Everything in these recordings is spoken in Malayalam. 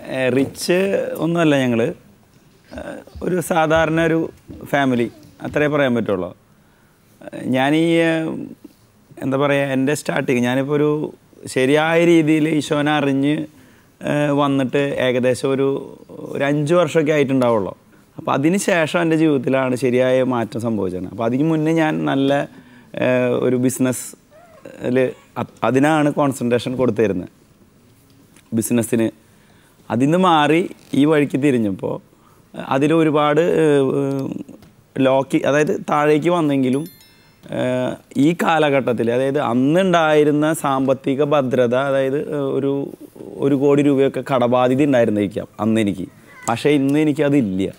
റിച്ച് ഒന്നുമല്ല ഞങ്ങൾ ഒരു സാധാരണ ഒരു ഫാമിലി അത്രേ പറയാൻ പറ്റുള്ളൂ ഞാൻ ഈ ഏഹ്, എന്താ പറയുക എൻ്റെ സ്റ്റാർട്ടിങ് ഞാനിപ്പോൾ ഒരു ശരിയായ രീതിയിൽ ഈശോനെ അറിഞ്ഞ് ഏഹ്, വന്നിട്ട് ഏകദേശം ഒരു ഒരു അഞ്ച് വർഷമൊക്കെ ആയിട്ടുണ്ടാവുള്ളൂ അപ്പോൾ അതിന് ശേഷം എൻ്റെ ജീവിതത്തിലാണ് ശരിയായ മാറ്റം സംഭവിച്ചത് അപ്പോൾ അതിന് മുന്നേ ഞാൻ നല്ല ഏഹ്, ഒരു ബിസിനസ് അതിനാണ് കോൺസെൻട്രേഷൻ കൊടുത്തിരുന്നത് ബിസിനസ്സിന് അതിൽ നിന്ന് മാറി ഈ വഴിക്ക് തിരിഞ്ഞപ്പോൾ അതിൽ ഒരുപാട് ലോക്കി അതായത് താഴേക്ക് വന്നെങ്കിലും ഏഹ്, ഈ കാലഘട്ടത്തിൽ അതായത് അന്നുണ്ടായിരുന്ന സാമ്പത്തിക ഭദ്രത അതായത് ഏഹ്, ഒരു ഒരു കോടി രൂപയൊക്കെ കടബാധ്യത ഉണ്ടായിരുന്നിരിക്കാം അന്ന് എനിക്ക് പക്ഷേ ഇന്ന് എനിക്കതില്ല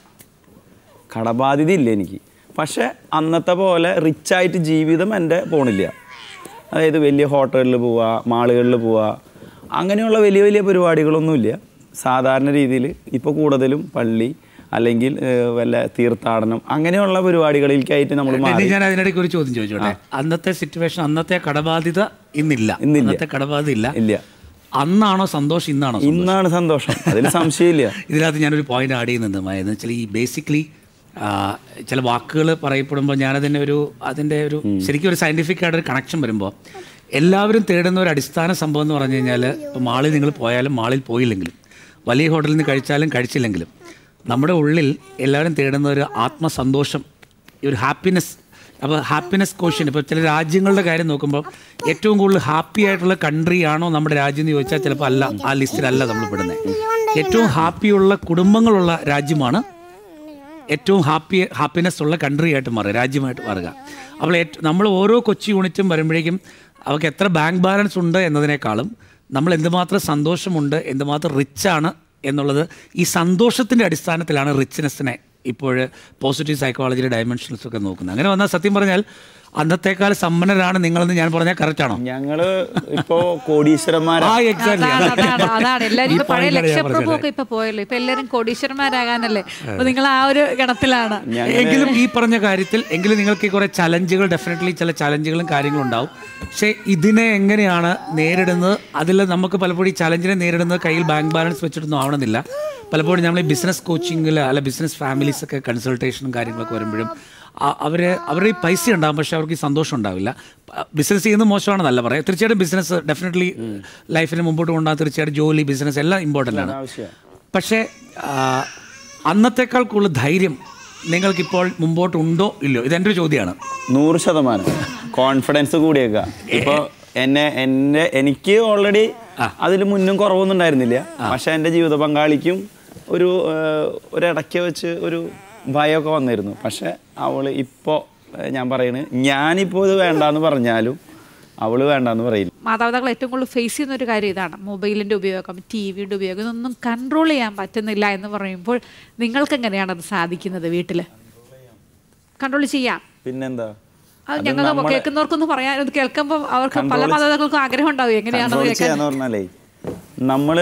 കടബാധ്യത ഇല്ല എനിക്ക് പക്ഷേ അന്നത്തെ പോലെ റിച്ചായിട്ട് ജീവിതം എൻ്റെ പോണില്ല അതായത് വലിയ ഹോട്ടലിൽ പോവുക മാളുകളിൽ പോവുക അങ്ങനെയുള്ള വലിയ വലിയ പരിപാടികളൊന്നുമില്ല സാധാരണ രീതിയിൽ ഇപ്പോൾ കൂടുതലും പള്ളി അല്ലെങ്കിൽ ഏഹ്, വല്ല തീർത്ഥാടനം അങ്ങനെയുള്ള പരിപാടികളിലേക്കായിട്ട് നമ്മൾ ഇനി മാറി ഞാൻ അതിനിടയ്ക്ക് ഒരു ചോദ്യം ചോദിച്ചോട്ടെ അന്നത്തെ സിറ്റുവേഷൻ അന്നത്തെ കടബാധ്യത ഇന്നില്ല ഇന്നില്ല. അന്നത്തെ കടബാധ്യത ഇല്ല ഇല്ല അന്നാണോ സന്തോഷം ഇന്നാണോ സന്തോഷം? ഇന്നാണ് സന്തോഷം അതിൽ സംശയമില്ല ഇതിനകത്ത് ഞാനൊരു പോയിന്റ് ആഡ് ചെയ്യുന്നുണ്ട് മായ എന്ന് വെച്ചാൽ ഈ ബേസിക്കലി ചില വാക്കുകൾ പറയപ്പെടുമ്പോൾ ഞാനതിൻ്റെ ഒരു അതിൻ്റെ ഒരു ശരിക്കും ഒരു സയൻറ്റിഫിക് ആയിട്ടൊരു കണക്ഷൻ വരുമ്പോൾ എല്ലാവരും തേടുന്ന ഒരു അടിസ്ഥാന സംഭവം എന്ന് പറഞ്ഞു കഴിഞ്ഞാൽ ഇപ്പോൾ മാളിൽ നിങ്ങൾ പോയാലും മാളിൽ പോയില്ലെങ്കിലും വലിയ ഹോട്ടലിൽ നിന്ന് കഴിച്ചാലും കഴിച്ചില്ലെങ്കിലും നമ്മുടെ ഉള്ളിൽ എല്ലാവരും തേടുന്ന ഒരു ആത്മസന്തോഷം ഈ ഒരു ഹാപ്പിനെസ് അപ്പോൾ ഹാപ്പിനെസ് ക്വസ്റ്റ്യൻ ഇപ്പോൾ ചില രാജ്യങ്ങളുടെ കാര്യം നോക്കുമ്പോൾ ഏറ്റവും കൂടുതൽ ഹാപ്പി ആയിട്ടുള്ള കൺട്രി ആണോ നമ്മുടെ രാജ്യം എന്ന് ചോദിച്ചാൽ ചിലപ്പോൾ അല്ല ആ ലിസ്റ്റിലല്ല നമ്മൾ പെടുന്നത് ഏറ്റവും ഹാപ്പിയുള്ള കുടുംബങ്ങളുള്ള രാജ്യമാണ് ഏറ്റവും ഹാപ്പി ഹാപ്പിനെസ് ഉള്ള കൺട്രി ആയിട്ട് മാറുക രാജ്യമായിട്ട് മാറുക അപ്പോൾ ഏറ്റ- നമ്മൾ ഓരോ കൊച്ചി യൂണിറ്റും വരുമ്പോഴേക്കും അവർക്ക് എത്ര ബാങ്ക് ബാലൻസ് ഉണ്ട് എന്നതിനേക്കാളും നമ്മൾ എന്തുമാത്രം സന്തോഷമുണ്ട് എന്തുമാത്രം റിച്ചാണ് എന്നുള്ളത് ഈ സന്തോഷത്തിൻ്റെ അടിസ്ഥാനത്തിലാണ് റിച്ച്നെസ്സിനെ ഇപ്പോൾ പോസിറ്റീവ് സൈക്കോളജിയുടെ ഡയമെൻഷൻസ് ഒക്കെ നോക്കുന്നത് അങ്ങനെ വന്നാൽ സത്യം പറഞ്ഞാൽ അന്നത്തേക്കാൾ സമ്പന്നരാണ് നിങ്ങളെന്ന് ഞാൻ പറഞ്ഞാൽ കറക്റ്റ് ആണോ ഞങ്ങള് ഇപ്പോ കോടീശ്വരന്മാരാ ആ എക്സാക്ട്ലി അതാണ് അതാണ് അതാണ് എല്ലാവരും ഇപ്പൊ പഴയ പറഞ്ഞത് ലക്ഷപ്രഭു ഒക്കെ ഇപ്പൊ പോയല്ലോ ഇപ്പൊ എല്ലാരും കോടീശ്വരന്മാരാകാനല്ലേ അപ്പൊ നിങ്ങൾ ആ ഒരു ഗണത്തിലാണ് എങ്കിലും ഈ പറഞ്ഞ കാര്യത്തിൽ എങ്കിലും നിങ്ങൾക്ക് ഈ കുറെ ചലഞ്ചുകൾ ഡെഫിനറ്റ്ലി ചില ചലഞ്ചുകളും കാര്യങ്ങളും ഉണ്ടാവും പക്ഷേ ഇതിനെ എങ്ങനെയാണ് നേരിടുന്നത് അതിൽ നമുക്ക് പലപ്പോഴും ഈ ചലഞ്ചിനെ നേരിടുന്നത് കയ്യിൽ ബാങ്ക് ബാലൻസ് വെച്ചിട്ടൊന്നും ആവണമെന്നില്ല പലപ്പോഴും നമ്മൾ ഈ ബിസിനസ് കോച്ചിങ്ങിൽ അല്ല ബിസിനസ് ഫാമിലീസ് ഒക്കെ കൺസൾട്ടേഷനും കാര്യങ്ങളൊക്കെ വരുമ്പോഴും അവർ അവരുടെ ഈ പൈസ ഉണ്ടാകും പക്ഷെ അവർക്ക് ഈ സന്തോഷം ഉണ്ടാവില്ല ബിസിനസ് ചെയ്യുന്നത് മോശമാണെന്നല്ല പറയാം തീർച്ചയായിട്ടും ബിസിനസ് ഡെഫിനറ്റ്ലി ലൈഫിന് മുമ്പോട്ട് കൊണ്ടുപോകാൻ തീർച്ചയായിട്ടും ജോലി ബിസിനസ് എല്ലാം ഇമ്പോർട്ടൻ്റ് ആണ് ആവശ്യമാണ് പക്ഷേ ആ, അന്നത്തേക്കാൾ കൂടുതൽ ധൈര്യം നിങ്ങൾക്കിപ്പോൾ മുമ്പോട്ടുണ്ടോ ഇല്ലയോ ഇതെൻ്റെ ഒരു ചോദ്യമാണ് നൂറ് ശതമാനം കോൺഫിഡൻസ് കൂടിയേക്ക ഇപ്പൊ എന്നെ എന്റെ എനിക്ക് ഓൾറെഡി അതിൽ മുന്നും കുറവൊന്നും ഉണ്ടായിരുന്നില്ല പക്ഷെ എൻ്റെ ജീവിത പങ്കാളിക്കും ഒരു ഏഹ്, ഒരു ഇടയ്ക്ക് വെച്ച് ഒരു ഭയമൊക്കെ വന്നിരുന്നു പക്ഷെ അവള് ഇപ്പോ ഏഹ്, ഞാൻ പറയണ് ഞാനിപ്പോ ഇത് വേണ്ടാന്ന് പറഞ്ഞാലും അവള് വേണ്ടാന്ന് പറയില്ല മാതാപിതാക്കൾ ഏറ്റവും കൂടുതൽ ഫേസ് ചെയ്യുന്ന ഒരു കാര്യം ഇതാണ് മൊബൈലിന്റെ ഉപയോഗം ടി വിയുടെ ഉപയോഗം ഇതൊന്നും കൺട്രോൾ ചെയ്യാൻ പറ്റുന്നില്ല എന്ന് പറയുമ്പോൾ നിങ്ങൾക്ക് എങ്ങനെയാണ് അത് സാധിക്കുന്നത് വീട്ടില് കൺട്രോൾ ചെയ്യാം പിന്നെന്താ അത് ഞങ്ങൾ കേൾക്കുന്നവർക്കൊന്ന് പറയാൻ ഇത് കേൾക്കുമ്പോൾ അവർക്ക് പല Control- മാതാപിതാക്കൾക്കും ആഗ്രഹം ഉണ്ടാവും എങ്ങനെയാണെന്ന് കൺട്രോൾ കേൾക്കാൻ ചെയ്യാന്ന് പറഞ്ഞാലേ നമ്മള്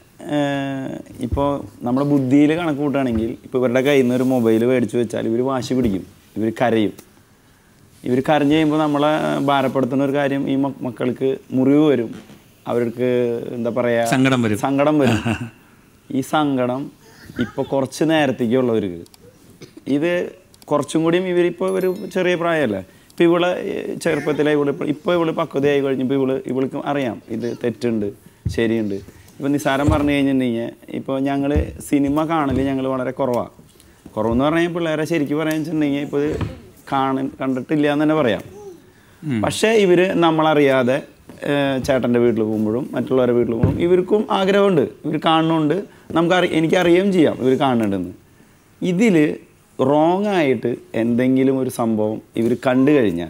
ഇപ്പോൾ നമ്മുടെ ബുദ്ധിയിൽ കണക്ക് കൂട്ടുകയാണെങ്കിൽ ഇപ്പോൾ ഇവരുടെ കയ്യിൽ നിന്ന് ഒരു മൊബൈൽ മേടിച്ചു വെച്ചാൽ ഇവർ വാശി പിടിക്കും ഇവർ കരയും ഇവർ കരഞ്ഞു കഴിയുമ്പോൾ നമ്മളെ ഭാരപ്പെടുത്തുന്ന ഒരു കാര്യം ഈ മ- മക്കൾക്ക് മുറിവ് വരും അവർക്ക് എന്താ പറയുക സങ്കടം വരും. സങ്കടം വരും ഈ സങ്കടം ഇപ്പോൾ കുറച്ച് നേരത്തേക്കേ ഉള്ളവർക്ക് ഇത് കുറച്ചും കൂടിയും ഇവരിപ്പോൾ ഒരു ചെറിയ പ്രായമല്ലേ ഇപ്പം ഇവളെ ചെറുപ്പത്തിലെ ഇവള് ഇപ്പോൾ ഇപ്പോൾ ഇവള് പക്വതയായി കഴിഞ്ഞപ്പോൾ ഇവള് ഇവൾക്ക് അറിയാം ഇത് തെറ്റുണ്ട് ശരിയുണ്ട് ഇപ്പം നിസാരം പറഞ്ഞു കഴിഞ്ഞിട്ടുണ്ടെങ്കിൽ ഇപ്പോൾ ഞങ്ങൾ സിനിമ കാണൽ ഞങ്ങൾ വളരെ കുറവാണ് കുറവെന്ന് പറഞ്ഞാൽ പിള്ളേരെ ശരിക്കും പറയാന്ന് വെച്ചിട്ടുണ്ടെങ്കിൽ ഇപ്പോൾ ഇത് കാണ കണ്ടിട്ടില്ല എന്ന് തന്നെ പറയാം പക്ഷേ ഇവർ നമ്മളറിയാതെ ഏഹ്, ചേട്ടൻ്റെ വീട്ടിൽ പോകുമ്പോഴും മറ്റുള്ളവരുടെ വീട്ടിൽ പോകുമ്പോഴും ഇവർക്കും ആഗ്രഹമുണ്ട് ഇവർ കാണുന്നുണ്ട് നമുക്ക് അറി എനിക്കറിയുകയും ചെയ്യാം ഇവർ കാണുന്നുണ്ടെന്ന് ഇതിൽ റോങ് ആയിട്ട് എന്തെങ്കിലും ഒരു സംഭവം ഇവർ കണ്ടു കഴിഞ്ഞാൽ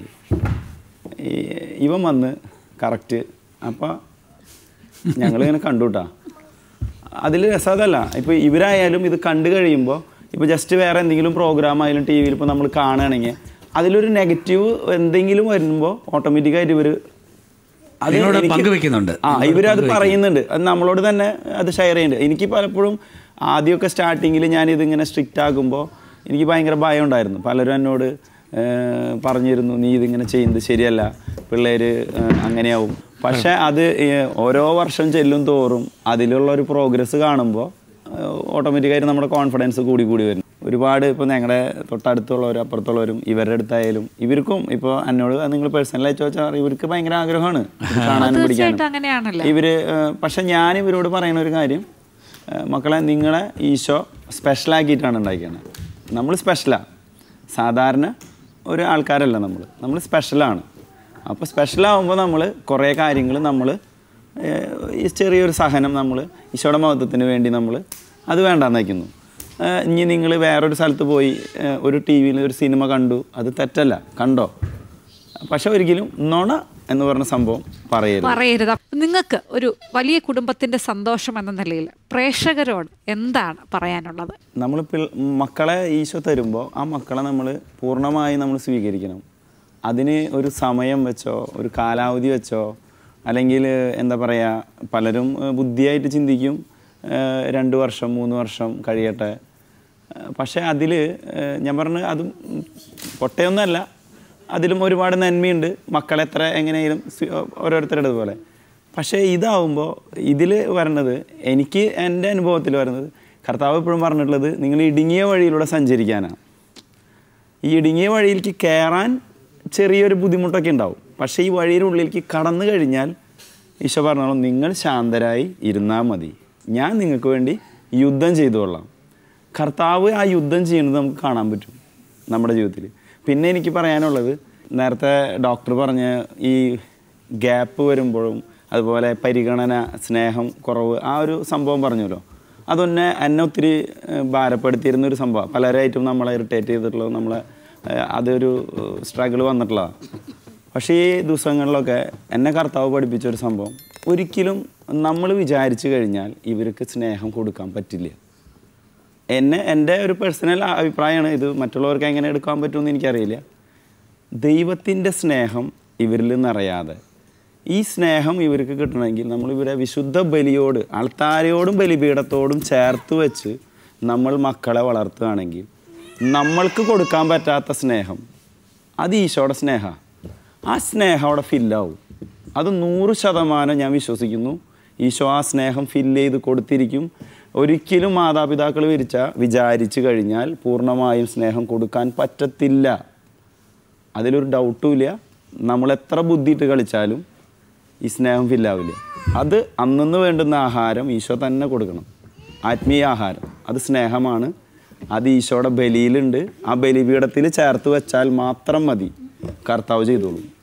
ഈ- ഇവൻ വന്ന് കറക്റ്റ് അപ്പം ഞങ്ങളിങ്ങനെ കണ്ടുട്ടാ അതിൽ രസം അതല്ല ഇപ്പോൾ ഇവരായാലും ഇത് കണ്ടു കഴിയുമ്പോൾ ഇപ്പോൾ ജസ്റ്റ് വേറെ എന്തെങ്കിലും പ്രോഗ്രാം ആയാലും ടി വിയിൽ ഇപ്പോൾ നമ്മൾ കാണുകയാണെങ്കിൽ അതിലൊരു നെഗറ്റീവ് എന്തെങ്കിലും വരുമ്പോൾ ഓട്ടോമാറ്റിക്കായിട്ട് ഇവർ നിങ്ങളോട് പങ്കുവെക്കുന്നുണ്ട്. ആ ഇവരത് പറയുന്നുണ്ട് അത് നമ്മളോട് തന്നെ അത് ഷെയർ ചെയ്യുന്നുണ്ട് എനിക്ക് പലപ്പോഴും ആദ്യമൊക്കെ സ്റ്റാർട്ടിങ്ങിൽ ഞാൻ ഇതിങ്ങനെ സ്ട്രിക്റ്റ് ആകുമ്പോൾ എനിക്ക് ഭയങ്കര ഭയം ഉണ്ടായിരുന്നു പലരും എന്നോട് ഏഹ്, പറഞ്ഞിരുന്നു നീ ഇതിങ്ങനെ ചെയ്യുന്നത് ശരിയല്ല പിള്ളേർ അങ്ങനെയാവും പക്ഷെ അത് ഏഹ്, ഓരോ വർഷം ചെല്ലും തോറും അതിലുള്ള ഒരു പ്രോഗ്രസ് കാണുമ്പോൾ ഓട്ടോമാറ്റിക്കായിട്ട് നമ്മുടെ കോൺഫിഡൻസ് കൂടി കൂടി വരും ഒരുപാട് ഇപ്പോൾ ഞങ്ങളുടെ തൊട്ടടുത്തുള്ളവരും അപ്പുറത്തുള്ളവരും ഇവരുടെ അടുത്തായാലും ഇവർക്കും ഇപ്പോൾ എന്നോട് നിങ്ങൾ പേഴ്സണലായി ചോദിച്ചാൽ ഇവർക്ക് ഭയങ്കര ആഗ്രഹമാണ് ഇത് കാണാനും പിടിക്കാനും തീർച്ചയായിട്ടും അങ്ങനെയാണല്ലോ ഇവർ പക്ഷെ ഞാൻ ഇവരോട് പറയുന്ന ഒരു കാര്യം ഏഹ് മക്കളെ നിങ്ങളെ ഈശോ സ്പെഷ്യലാക്കിയിട്ടാണ് ഉണ്ടാക്കിയത് നമ്മൾ സ്പെഷ്യലാണ് സാധാരണ ഒരു ആൾക്കാരല്ല നമ്മൾ നമ്മൾ സ്പെഷ്യലാണ് അപ്പോൾ സ്പെഷ്യലാവുമ്പോൾ നമ്മൾ കുറേ കാര്യങ്ങൾ നമ്മൾ ഈ ചെറിയൊരു സഹനം നമ്മൾ ഈശോയുടെ മഹത്വത്തിന് വേണ്ടി നമ്മൾ അത് വേണ്ടാന്ന് വയ്ക്കുന്നു ഏഹ് ഇനി നിങ്ങൾ വേറൊരു സ്ഥലത്ത് പോയി ഏഹ് ഒരു ടി വിയിൽ ഒരു സിനിമ കണ്ടു അത് തെറ്റല്ല കണ്ടോ പക്ഷെ ഒരിക്കലും നുണ എന്ന് പറഞ്ഞ സംഭവം പറയരുത് പറയരുത് നിങ്ങൾക്ക് ഒരു വലിയ കുടുംബത്തിന്റെ സന്തോഷം എന്ന നിലയിൽ പ്രേക്ഷകരോട് എന്താണ് പറയാനുള്ളത് നമ്മൾ മക്കളെ ഈശോ തരുമ്പോൾ ആ മക്കളെ നമ്മൾ പൂർണ്ണമായി നമ്മൾ സ്വീകരിക്കണം അതിന് ഒരു സമയം വെച്ചോ ഒരു കാലാവധി വെച്ചോ അല്ലെങ്കിൽ എന്താ പറയുക പലരും ഏഹ്, ബുദ്ധിയായിട്ട് ചിന്തിക്കും ഏഹ്, രണ്ട് വർഷം മൂന്ന് വർഷം കഴിയട്ടെ ഏഹ്, പക്ഷേ അതിൽ ഞാൻ പറഞ്ഞ അതും ഉം, പൊട്ടയൊന്നുമല്ല അതിലും ഒരുപാട് നന്മയുണ്ട് മക്കളെ എത്ര എങ്ങനെയും ഓരോരുത്തരുടെ പോലെ പക്ഷേ ഇതാവുമ്പോൾ ഇതിൽ വരണത് എനിക്ക് എൻ്റെ അനുഭവത്തിൽ വരുന്നത് കർത്താവ് എപ്പോഴും പറഞ്ഞിട്ടുള്ളത് നിങ്ങൾ ഇടുങ്ങിയ വഴിയിലൂടെ സഞ്ചരിക്കാനാണ് ഈ ഇടുങ്ങിയ വഴിയിലേക്ക് കയറാൻ ചെറിയൊരു ബുദ്ധിമുട്ടൊക്കെ ഉണ്ടാവും പക്ഷേ ഈ വഴിയുടെ ഉള്ളിലേക്ക് കടന്നു കഴിഞ്ഞാൽ ഈശോ പറഞ്ഞോളൂ നിങ്ങൾ ശാന്തരായി ഇരുന്നാൽ മതി ഞാൻ നിങ്ങൾക്ക് വേണ്ടി യുദ്ധം ചെയ്തു കൊള്ളാം കർത്താവ് ആ യുദ്ധം ചെയ്യുന്നത് നമുക്ക് കാണാൻ പറ്റും നമ്മുടെ ജീവിതത്തിൽ പിന്നെ എനിക്ക് പറയാനുള്ളത് നേരത്തെ ഡോക്ടർ പറഞ്ഞ ഈ ഗ്യാപ്പ് വരുമ്പോഴും അതുപോലെ പരിഗണന സ്നേഹം കുറവ് ആ ഒരു സംഭവം പറഞ്ഞല്ലോ അതൊന്നെ എന്നെ ഒത്തിരി ഏഹ്, ഭാരപ്പെടുത്തിയിരുന്ന ഒരു സംഭവം പലരായിട്ടും നമ്മളെ ഇറിറ്റേറ്റ് ചെയ്തിട്ടുള്ളത് നമ്മളെ ഏഹ്, അതൊരു സ്ട്രഗിൾ വന്നിട്ടുള്ളതാണ് പക്ഷേ ഈ ദിവസങ്ങളിലൊക്കെ എന്നെ കർത്താവ് പഠിപ്പിച്ച ഒരു സംഭവം ഒരിക്കലും നമ്മൾ വിചാരിച്ചു കഴിഞ്ഞാൽ ഇവർക്ക് സ്നേഹം കൊടുക്കാൻ പറ്റില്ല എന്നെ എൻ്റെ ഒരു പേഴ്സണൽ അഭിപ്രായമാണ് ഇത് മറ്റുള്ളവർക്ക് എങ്ങനെ എടുക്കാൻ പറ്റുമെന്ന് എനിക്കറിയില്ല ദൈവത്തിൻ്റെ സ്നേഹം ഇവരിൽ നിറയാതെ ഈ സ്നേഹം ഇവർക്ക് കിട്ടണമെങ്കിൽ നമ്മൾ ഇവരെ വിശുദ്ധ ബലിയോട് ആൾത്താരയോടും ബലിപീഠത്തോടും ചേർത്ത് വെച്ച് നമ്മൾ മക്കളെ വളർത്തുകയാണെങ്കിൽ നമ്മൾക്ക് കൊടുക്കാൻ പറ്റാത്ത സ്നേഹം അത് ഈശോയുടെ സ്നേഹമാണ് ആ സ്നേഹം അവിടെ ഫില്ലാവും അത് നൂറ് ശതമാനം ഞാൻ വിശ്വസിക്കുന്നു ഈശോ ആ സ്നേഹം ഫില്ല് ചെയ്ത് കൊടുത്തിരിക്കും ഒരിക്കലും മാതാപിതാക്കൾ വിരിച്ച വിചാരിച്ചു കഴിഞ്ഞാൽ പൂർണ്ണമായും സ്നേഹം കൊടുക്കാൻ പറ്റത്തില്ല അതിലൊരു ഡൗട്ടും ഇല്ല നമ്മൾ എത്ര ബുദ്ധിയിട്ട് കളിച്ചാലും ഈ സ്നേഹം ഫില്ലാവില്ല അത് അന്നന്ന് വേണ്ടുന്ന ആഹാരം ഈശോ തന്നെ കൊടുക്കണം ആത്മീയ ആഹാരം അത് സ്നേഹമാണ് അത് ഈശോയുടെ ബലിയിലുണ്ട് ആ ബലിപീഠത്തിൽ ചേർത്ത് വെച്ചാൽ മാത്രം മതി കർത്താവ് ചെയ്തോളും